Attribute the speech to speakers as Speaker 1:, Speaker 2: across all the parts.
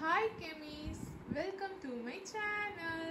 Speaker 1: hi கெமிஸ் welcome to my channel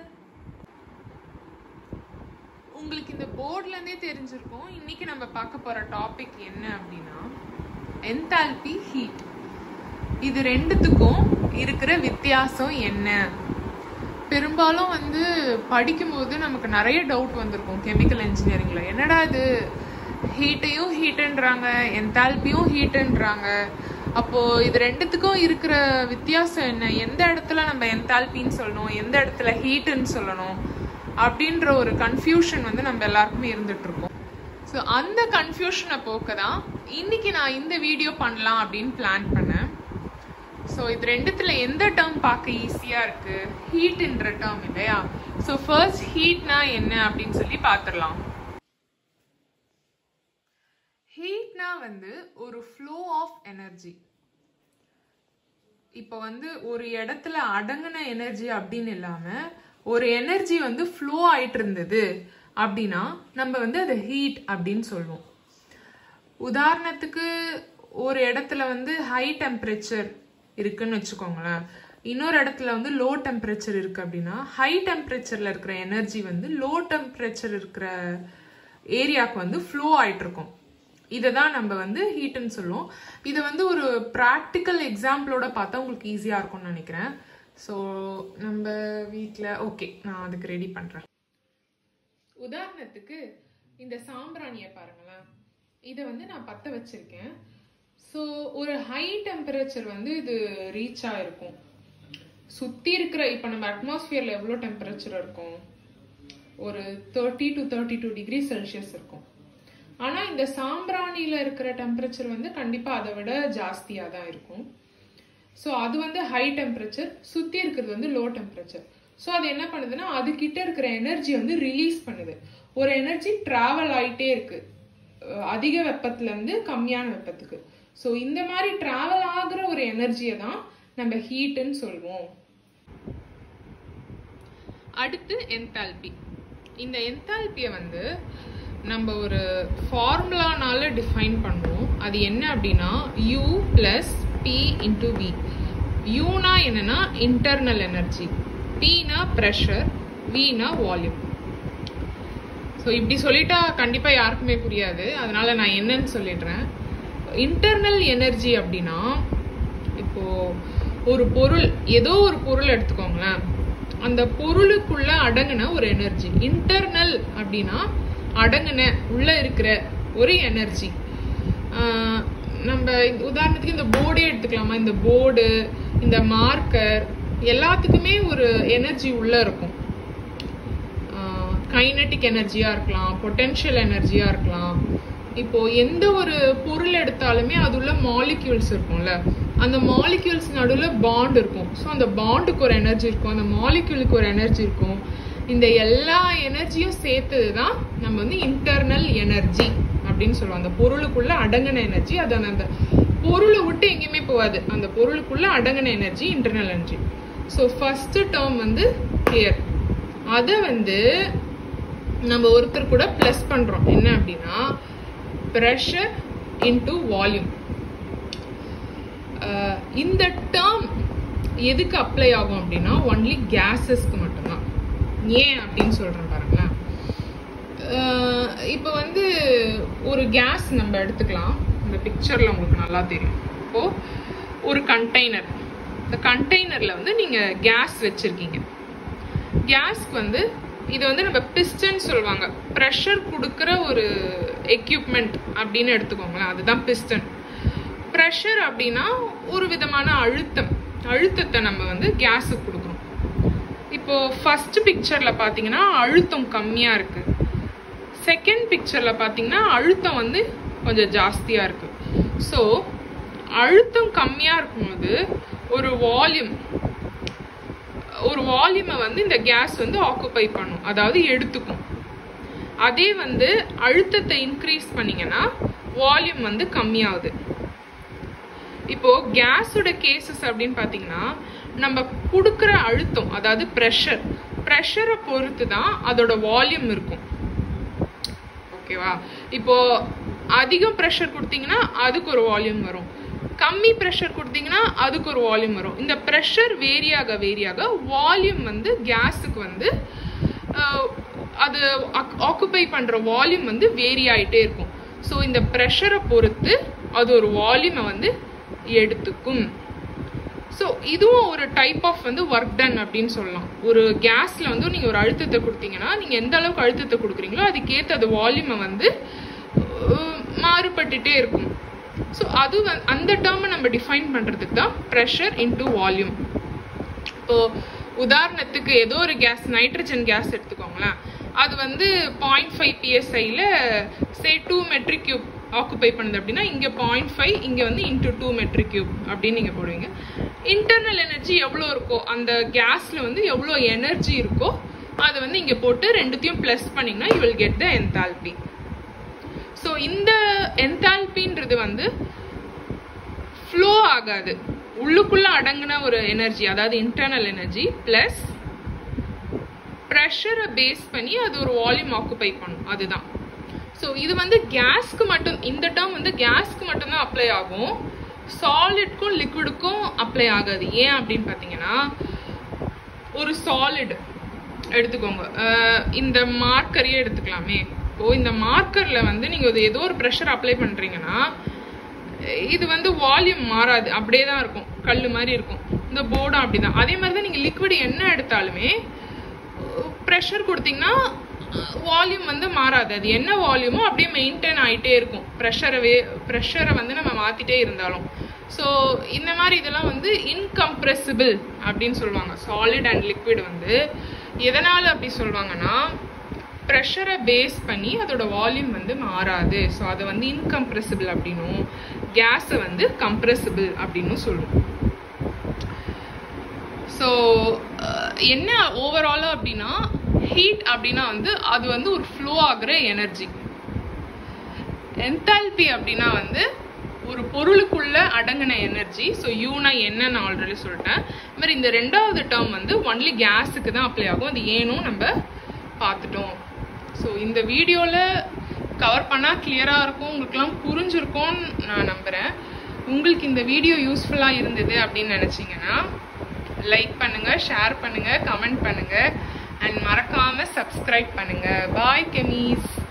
Speaker 1: உங்களுக்கு இந்த போர்ட்லேருந்தே தெரிஞ்சிருக்கும் இன்னைக்கு நம்ம பார்க்க போற டாபிக் என்ன அப்படின்னா என்தால்பி ஹீட் இது ரெண்டுத்துக்கும் இருக்கிற வித்தியாசம் என்ன பெரும்பாலும் வந்து படிக்கும்போது நமக்கு நிறைய டவுட் வந்திருக்கும் கெமிக்கல் இன்ஜினியரிங்ல என்னடா இது ஹீட்டையும் ஹீட்டுன்றாங்க என்தால்பியும் ஹீட்டுன்றாங்க அப்போ இது ரெண்டுத்துக்கும் இருக்கிற வித்தியாசம் என்ன எந்த இடத்துல நம்ம என்தால்பின்னு சொல்லணும் எந்த இடத்துல ஹீட்டுன்னு சொல்லணும் அப்படின்ற ஒரு கன்ஃபியூஷன் வந்து நம்ம எல்லாருக்குமே இருந்துட்டு இருக்கோம் ஸோ அந்த கன்ஃபியூஷனை போக்க தான் இன்னைக்கு நான் இந்த வீடியோ பண்ணலாம் அப்படின்னு பிளான் பண்ணேன் ஸோ இது ரெண்டுத்துல எந்த டேர்ம் பார்க்க ஈஸியா இருக்கு ஹீட்ன்ற டேர்ம் இல்லையா ஸோ ஃபர்ஸ்ட் ஹீட்னா என்ன அப்படின்னு சொல்லி பார்த்துடலாம் ஹீட்னா வந்து ஒரு ஃப்ளோ ஆஃப் எனர்ஜி இப்போ வந்து ஒரு இடத்துல அடங்கின எனர்ஜி அப்படின்னு இல்லாம ஒரு எனர்ஜி வந்து ஃப்ளோ ஆயிட்டு இருந்தது அப்படின்னா நம்ம வந்து அதை ஹீட் அப்படின்னு சொல்லுவோம் உதாரணத்துக்கு ஒரு இடத்துல வந்து ஹை டெம்பரேச்சர் இருக்குன்னு வச்சுக்கோங்களேன் இன்னொரு இடத்துல வந்து லோ டெம்பரேச்சர் இருக்கு அப்படின்னா ஹை டெம்பரேச்சர்ல இருக்கிற எனர்ஜி வந்து லோ டெம்பரேச்சர் இருக்கிற ஏரியாவுக்கு வந்து ஃப்ளோ ஆயிட்டு இருக்கும் இதை தான் நம்ம வந்து ஹீட்னு சொல்லுவோம் இதை வந்து ஒரு ப்ராக்டிக்கல் எக்ஸாம்பிளோட பார்த்தா உங்களுக்கு ஈஸியாக இருக்கும்னு நினைக்கிறேன் ஸோ நம்ம வீட்டில் ஓகே நான் அதுக்கு ரெடி பண்ணுறேன் உதாரணத்துக்கு இந்த சாம்பிராணியை பாருங்களேன் இதை வந்து நான் பற்ற வச்சிருக்கேன் ஸோ ஒரு ஹை டெம்பரேச்சர் வந்து இது ரீச் ஆயிருக்கும் சுற்றி இருக்கிற இப்போ நம்ம அட்மாஸ்பியரில் எவ்வளோ டெம்பரேச்சர் இருக்கும் ஒரு thirty to thirty two degree Celsius இருக்கும் ஆனா இந்த சாம்பிராணியில இருக்கிற டெம்பரேச்சர் வந்து கண்டிப்பா அதை விட ஜாஸ்தியா தான் இருக்கும் ஸோ அது வந்து ஹை டெம்பரேச்சர் சுத்தி இருக்கிறது வந்து லோ டெம்பரேச்சர் ஸோ அது என்ன பண்ணுதுன்னா அது கிட்ட இருக்கிற எனர்ஜி வந்து ரிலீஸ் பண்ணுது ஒரு எனர்ஜி டிராவல் ஆயிட்டே இருக்கு அஹ் அதிக வெப்பத்துல இருந்து கம்மியான வெப்பத்துக்கு ஸோ இந்த மாதிரி டிராவல் ஆகுற ஒரு எனர்ஜியை தான் நம்ம ஹீட்னு சொல்லுவோம் அடுத்து என்தால்பி இந்த என்தால்பியை வந்து நம்ம ஒரு ஃபார்முலானால டிஃபைன் பண்ணுவோம் அது என்ன அப்படின்னா U plus P into V யூனா என்னன்னா இன்டர்னல் எனர்ஜி பினா ப்ரெஷர் வினா வால்யூம் ஸோ இப்படி சொல்லிட்டா கண்டிப்பா யாருக்குமே புரியாது அதனால நான் என்னன்னு சொல்லிடுறேன் இன்டர்னல் எனர்ஜி அப்படின்னா இப்போ ஒரு பொருள் ஏதோ ஒரு பொருள் எடுத்துக்கோங்களேன் அந்த பொருளுக்குள்ள அடங்கின ஒரு எனர்ஜி இன்டர்னல் அப்படின்னா அடங்கின உள்ள இருக்கிற ஒரு எனர்ஜி நம்ம உதாரணத்துக்கு இந்த போர்டே எடுத்துக்கலாமா இந்த போர்டு இந்த மார்க்கர் எல்லாத்துக்குமே ஒரு எனர்ஜி உள்ள இருக்கும் கைனட்டிக் எனர்ஜியா இருக்கலாம் பொட்டென்ஷியல் எனர்ஜியா இருக்கலாம் இப்போ எந்த ஒரு பொருள் எடுத்தாலுமே அது உள்ள மாலிக்யூல்ஸ் இருக்கும்ல அந்த மாலிக்யூல்ஸ் நடுவில் பாண்ட் இருக்கும் ஸோ அந்த பாண்டுக்கு ஒரு எனர்ஜி இருக்கும் அந்த மாலிக்யூலுக்கு ஒரு எனர்ஜி இருக்கும் இந்த எல்லா எனர்ஜியும் சேர்த்தது தான் நம்ம வந்து இன்டர்னல் எனர்ஜி அப்படின்னு சொல்லுவோம் அந்த பொருளுக்குள்ள அடங்கின எனர்ஜி அது அந்த பொருளை விட்டு எங்கேயுமே போகாது அந்த பொருளுக்குள்ள அடங்கின energy internal energy so first term வந்து கிளியர் அதை வந்து நம்ம ஒருத்தர் கூட ப்ளஸ் பண்றோம் என்ன அப்படின்னா ப்ரெஷர் இன்டு வால்யூம் இந்த டேர்ம் எதுக்கு அப்ளை ஆகும் அப்படின்னா ஒன்லி கேஸஸ்க்கு மட்டும்தான் ஏன் அப்படின்னு சொல்றேன் பாருங்களேன் இப்போ வந்து ஒரு கேஸ் நம்ம எடுத்துக்கலாம் இந்த பிக்சர்ல உங்களுக்கு நல்லா தெரியும் இப்போ ஒரு கண்டெய்னர் இந்த கண்டெய்னர்ல வந்து நீங்க கேஸ் வச்சிருக்கீங்க கேஸ்க்கு வந்து இது வந்து நம்ம பிஸ்டன் சொல்லுவாங்க ப்ரெஷர் கொடுக்குற ஒரு எக்யூப்மெண்ட் அப்படின்னு எடுத்துக்கோங்களேன் அதுதான் பிஸ்டன் ப்ரெஷர் அப்படின்னா ஒரு விதமான அழுத்தம் அழுத்தத்தை நம்ம வந்து கேஸுக்கு கொடுக்குறோம் இப்போ ஃபர்ஸ்ட் பிக்சர்ல பாத்தீங்கன்னா அழுத்தம் கம்மியா இருக்கு செகண்ட் பிக்சர்ல பாத்தீங்கன்னா அழுத்தம் வந்து கொஞ்சம் ஜாஸ்தியா இருக்கு ஸோ அழுத்தம் கம்மியா இருக்கும்போது ஒரு வால்யூம் ஒரு வால்யூமை வந்து இந்த கேஸ் வந்து ஆக்குபை பண்ணும் அதாவது எடுத்துக்கும் அதே வந்து அழுத்தத்தை இன்க்ரீஸ் பண்ணீங்கன்னா வால்யூம் வந்து கம்மியாகுது இப்போ கேஸோட கேசஸ் அப்படின்னு பாத்தீங்கன்னா நம்ம கொடுக்குற அழுத்தம் அதாவது ப்ரெஷர் ப்ரெஷரை பொறுத்து தான் அதோட வால்யூம் இருக்கும் ஓகேவா இப்போ அதிக ப்ரெஷர் கொடுத்தீங்கன்னா அதுக்கு ஒரு வால்யூம் வரும் கம்மி ப்ரெஷர் கொடுத்தீங்கன்னா அதுக்கு ஒரு வால்யூம் வரும் இந்த ப்ரெஷர் வேரியாக வேரியாக வால்யூம் வந்து கேஸுக்கு வந்து அஹ், அது ஆக்குபை பண்ணுற வால்யூம் வந்து வேரி ஆகிட்டே இருக்கும் ஸோ இந்த ப்ரெஷரை பொறுத்து அது ஒரு வால்யூமை வந்து எடுத்துக்கும் ஸோ இதுவும் ஒரு டைப் ஆஃப் வந்து ஒர்க் டன் அப்படின்னு சொல்லலாம் ஒரு கேஸில் வந்து நீங்கள் ஒரு அழுத்தத்தை கொடுத்தீங்கன்னா நீங்கள் எந்த அளவுக்கு அழுத்தத்தை கொடுக்குறீங்களோ அதுக்கேற்ற அது வால்யூமை வந்து அஹ், மாறுபட்டுட்டே இருக்கும் ஸோ அது வந்து- அந்த டேர்மை நம்ம டிஃபைன் பண்ணுறதுக்கு தான் ப்ரெஷர் இன்டு வால்யூம் இப்போ உதாரணத்துக்கு ஏதோ ஒரு கேஸ் நைட்ரஜன் கேஸ் எடுத்துக்கோங்களேன் அது வந்து பாயிண்ட் ஃபைவ் பிஎஸ்ஐயில் say two metric cube occupy பண்ணுது அப்படின்னா இங்கே பாயிண்ட் ஃபைவ் இங்கே வந்து இன்டூ டூ மெட்ரிக் கியூப் அப்படின்னு நீங்கள் போடுவீங்க இன்டர்னல் எனர்ஜி எவ்வளோ இருக்கோ அந்த கேஸில் வந்து எவ்வளோ எனர்ஜி இருக்கோ அதை வந்து இங்கே போட்டு ரெண்டுத்தையும் ப்ளஸ் பண்ணிங்கன்னா you will get the enthalpy so இந்த என்தால்பின்றது வந்து ஃப்ளோ ஆகாது உள்ளுக்குள்ள அடங்கின ஒரு எனர்ஜி அதாவது இன்டர்னல் எனர்ஜி ப்ளஸ் ப்ரெஷரை பேஸ் பண்ணி அது ஒரு வால்யூம் ஆக்குபை பண்ணும் அதுதான் ஸோ இது வந்து கேஸ்க்கு மட்டும் இந்த டேர்ம் வந்து கேஸ்க்கு மட்டும்தான் அப்ளை ஆகும் சாலிட்க்கும் லிக்விடுக்கும் அப்ளை ஆகாது ஏன் அப்படின்னு பார்த்தீங்கன்னா ஒரு சாலிட் எடுத்துக்கோங்க அஹ் இந்த மார்க்கரையே எடுத்துக்கலாமே இப்போ இந்த மார்க்கர்ல வந்து நீங்க ஒரு ஏதோ ஒரு ப்ரெஷர் அப்ளை பண்றீங்கன்னா இது வந்து வால்யூம் மாறாது அப்படியே தான் இருக்கும் கல் மாதிரி இருக்கும் இந்த போர்டும் அப்படிதான் அதே மாதிரி தான் நீங்க லிக்விட் என்ன எடுத்தாலுமே ப்ரெஷர் கொடுத்தீங்கன்னா வால்யூம் வந்து மாறாது அது என்ன வால்யூமோ அப்படியே மெயின்டைன் ஆகிட்டே இருக்கும் ப்ரெஷரவே ப்ரெஷரை வந்து நம்ம மாற்றிட்டே இருந்தாலும் ஸோ இந்த மாதிரி இதெல்லாம் வந்து இன்கம்ப்ரெசிபிள் அப்படின்னு சொல்லுவாங்க சாலிட் அண்ட் லிக்விட் வந்து எதனால் அப்படி சொல்லுவாங்கன்னா ப்ரெஷரை பேஸ் பண்ணி அதோட வால்யூம் வந்து மாறாது ஸோ அதை வந்து இன்கம்ப்ரெசிபிள் அப்படின்னும் கேஸை வந்து கம்ப்ரெசிபிள் அப்படின்னும் சொல்லுவோம் ஸோ என்ன ஓவராலாக அப்படின்னா ஹீட் அப்படின்னா வந்து அது வந்து ஒரு ஃப்ளோ ஆகுற எனர்ஜி என்தால்பி அப்படின்னா வந்து ஒரு பொருளுக்குள்ள அடங்கின எனர்ஜி ஸோ யூனா என்னன்னு ஆல்ரெடி சொல்லிட்டேன் இது மாதிரி இந்த ரெண்டாவது டேர்ம் வந்து ஒன்லி கேஸுக்கு தான் அப்ளை ஆகும் அது ஏனும் நம்ம பார்த்துட்டோம் ஸோ இந்த வீடியோவில் கவர் பண்ணால் கிளியராக இருக்கும் உங்களுக்குலாம் புரிஞ்சிருக்கும்னு நான் நம்புகிறேன் உங்களுக்கு இந்த வீடியோ யூஸ்ஃபுல்லாக இருந்தது அப்படின்னு நினச்சிங்கன்னா லைக் பண்ணுங்கள் ஷேர் பண்ணுங்கள் கமெண்ட் பண்ணுங்கள் அண்ட் மறக்காமல் சப்ஸ்கிரைப் பண்ணுங்கள் பாய் கெமீஸ்